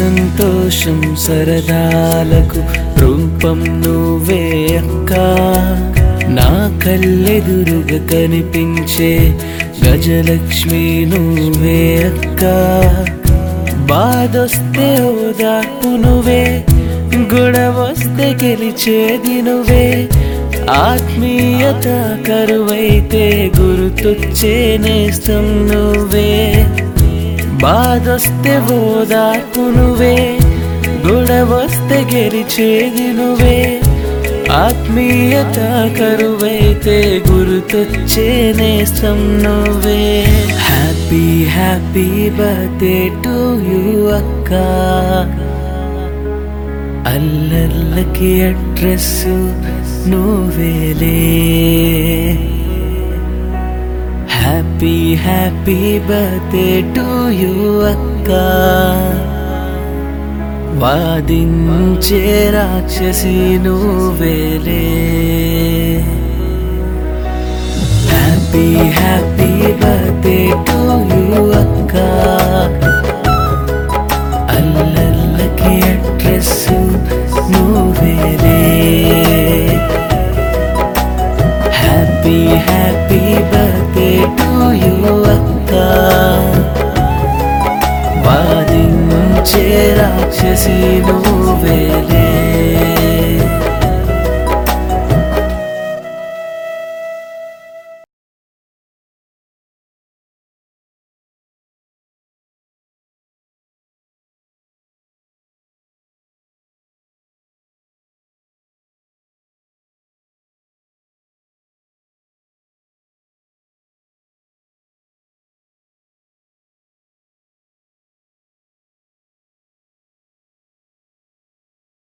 సంతోషం సరదాలకు రూపం నువ్వే అక్క నా కళ్ళెదురుగా కనిపించే గజలక్ష్మి నువ్వే అక్క బాధొస్తే ఓదార్పు నువ్వే గొడవొస్తే గెలిచేది నువ్వే ఆత్మీయత కరువైతే గుర్తొచ్చే నేస్తం నువ్వే బాధొస్తే ఓదార్పు నువ్వే గొడవొస్తే గెలిచేది నువ్వే ఆత్మీయత కరువైతే గుర్తొచ్చే నేస్తం నువ్వే happy happy birthday to you అక్క అల్లర్లకి అడ్రస్ నువ్వేలే happy happy birthday to you అక్క వాదించే రాక్షసి నువ్వేలే happy happy birthday to you అక్క అల్లల్లకి అడ్రస్ నువ్వేలే happy happy birthday to you అక్క వాదించే రాక్షసి నువ్వేలే